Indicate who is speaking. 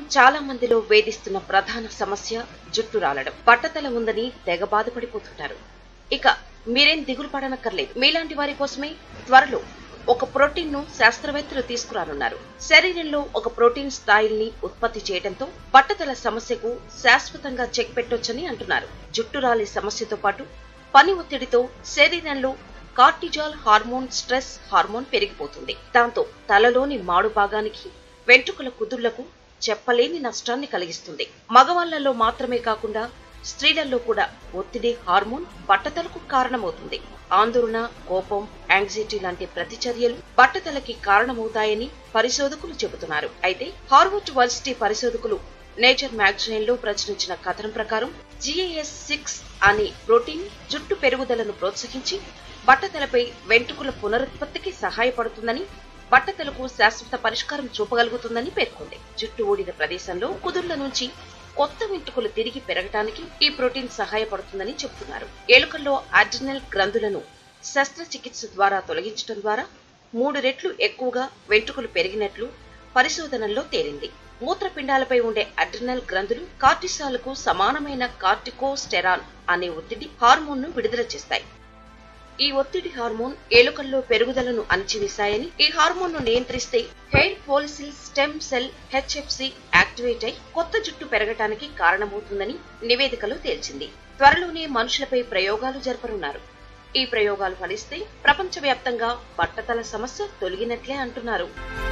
Speaker 1: చాలా మందిలో వేధిస్తున్న ప్రధాన సమస్య జుట్టు రాలడం బట్టతల ఉందని తెగ బాధపడిపోతుంటారు ఇక మీరేం దిగులు పడనక్కర్లేదు మీలాంటి వారి కోసమే త్వరలో ఒక ప్రోటీన్ ను శాస్త్రవేత్తలు తీసుకురానున్నారు శరీరంలో ఒక ప్రోటీన్ స్థాయిల్ని ఉత్పత్తి చేయడంతో బట్టతల సమస్యకు శాశ్వతంగా చెక్ పెట్టొచ్చని అంటున్నారు జుట్టు రాలే సమస్యతో పాటు పని ఒత్తిడితో శరీరంలో కార్టిజాల్ హార్మోన్ స్ట్రెస్ హార్మోన్ పెరిగిపోతుంది దాంతో తలలోని మాడు భాగానికి వెంట్రుకల కుదుళ్లకు చెప్పలేని నష్టాన్ని కలిగిస్తుంది మగవాళ్లలో మాత్రమే కాకుండా స్త్రీలలో కూడా ఒత్తిడి హార్మోన్ బట్టతలకు కారణమవుతుంది ఆందోళన కోపం యాంగ్జైటీ లాంటి ప్రతిచర్యలు బట్టతలకి కారణమవుతాయని పరిశోధకులు చెబుతున్నారు అయితే హార్వర్డ్ వర్సిటీ పరిశోధకులు నేచర్ మ్యాగజైన్ లో ప్రచురించిన కథనం ప్రకారం జిఏఎస్ సిక్స్ అనే ప్రోటీన్ జుట్టు పెరుగుదలను ప్రోత్సహించి బట్టతలపై వెంట్రుకల పునరుత్పత్తికి సహాయపడుతుందని బట్టతలకు శాశ్వత పరిష్కారం చూపగలుగుతుందని పేర్కొంది జుట్టు ఊడిన ప్రదేశంలో కుదుళ్ల నుంచి కొత్త వెంట్రుకలు తిరిగి పెరగటానికి ఈ ప్రోటీన్ సహాయపడుతుందని చెబుతున్నారు ఎలుకల్లో అడ్రినల్ గ్రంథులను శస్త్రచికిత్స ద్వారా తొలగించడం ద్వారా మూడు రెట్లు ఎక్కువగా వెంట్రుకలు పెరిగినట్లు పరిశోధనల్లో తేలింది మూత్రపిండాలపై ఉండే అడ్రినల్ గ్రంథులు కార్టిసాల్కు సమానమైన కార్టికోస్టెరాన్ అనే ఒత్తిడి హార్మోన్ ను విడుదల చేస్తాయి ఈ ఒత్తిడి హార్మోన్ ఎలుకల్లో పెరుగుదలను అణచివేశాయని ఈ హార్మోన్ ను నియంత్రిస్తే hair follicle stem cell HFC activate అయి కొత్త జుట్టు పెరగటానికి కారణమవుతుందని నివేదికలో తేల్చింది త్వరలోనే మనుషులపై ప్రయోగాలు జరపనున్నారు ఈ ప్రయోగాలు ఫలిస్తే ప్రపంచవ్యాప్తంగా బట్టతల సమస్య తొలగినట్లే అంటున్నారు